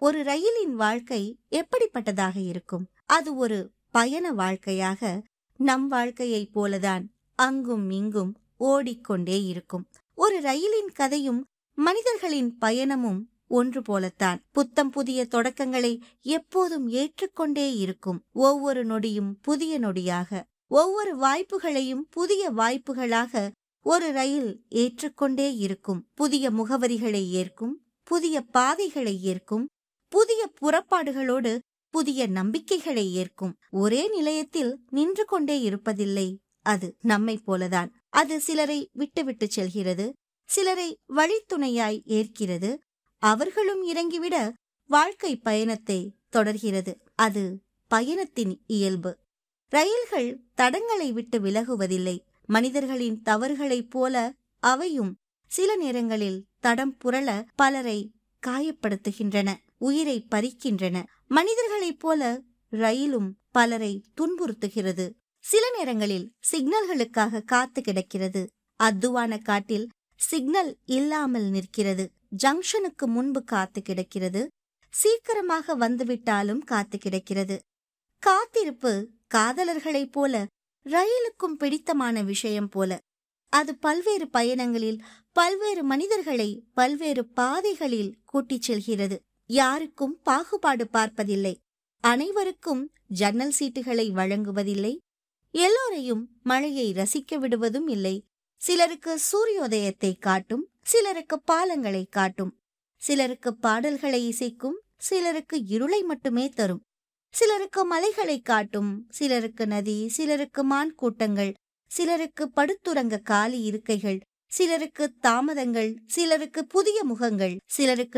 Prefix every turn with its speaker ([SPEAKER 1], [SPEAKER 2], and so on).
[SPEAKER 1] ஒரு ரயிலின் வாழ்க்கை எப்படிப்பட்டதாக இருக்கும் அது ஒரு பயண வாழ்க்கையாக நம் வாழ்க்கையைப் போலதான் அங்கும் இங்கும் ஓடிக்கொண்டே இருக்கும் ஒரு ரயிலின் கதையும் மனிதர்களின் பயணமும் ஒன்று போலத்தான் புத்தம் புதிய தொடக்கங்களை எப்போதும் ஏற்றுக்கொண்டே இருக்கும் ஒவ்வொரு நொடியும் புதிய நொடியாக ஒவ்வொரு வாய்ப்புகளையும் புதிய வாய்ப்புகளாக ஒரு ரயில் ஏற்றுக்கொண்டே இருக்கும் புதிய முகவரிகளை ஏற்கும் புதிய பாதைகளை ஏற்கும் புதிய புறப்பாடுகளோடு புதிய நம்பிக்கைகளை ஏற்கும் ஒரே நிலையத்தில் நின்று கொண்டே இருப்பதில்லை அது நம்மைப் போலதான் அது சிலரை விட்டுவிட்டு செல்கிறது சிலரை வழித்துணையாய் ஏற்கிறது அவர்களும் இறங்கிவிட வாழ்க்கை பயணத்தை தொடர்கிறது அது பயணத்தின் இயல்பு ரயில்கள் தடங்களை விட்டு விலகுவதில்லை மனிதர்களின் தவறுகளைப் போல அவையும் சில நேரங்களில் தடம் புரள பலரை காயப்படுத்துகின்றன உயிரை பறிக்கின்றன மனிதர்களைப் போல ரயிலும் பலரை துன்புறுத்துகிறது சில நேரங்களில் சிக்னல்களுக்காக காத்து கிடக்கிறது அத்துவான காட்டில் சிக்னல் இல்லாமல் நிற்கிறது ஜங்ஷனுக்கு முன்பு காத்து கிடக்கிறது சீக்கிரமாக வந்துவிட்டாலும் காத்து கிடக்கிறது காத்திருப்பு காதலர்களைப் போல ரயிலுக்கும் பிடித்தமான விஷயம் போல அது பல்வேறு பயணங்களில் பல்வேறு மனிதர்களை பல்வேறு பாதைகளில் கூட்டிச் செல்கிறது யாருக்கும் பாகுபாடு பார்ப்பதில்லை அனைவருக்கும் ஜன்னல் சீட்டுகளை வழங்குவதில்லை எல்லோரையும் மழையை ரசிக்க விடுவதும் இல்லை சிலருக்கு சூரியோதயத்தை காட்டும் சிலருக்கு பாலங்களை காட்டும் சிலருக்கு பாடல்களை இசைக்கும் சிலருக்கு இருளை மட்டுமே தரும் சிலருக்கு மலைகளை காட்டும் சிலருக்கு நதி சிலருக்கு மான் கூட்டங்கள் சிலருக்கு படுத்துறங்க காலி இருக்கைகள் சிலருக்கு தாமதங்கள் சிலருக்கு புதிய முகங்கள் சிலருக்கு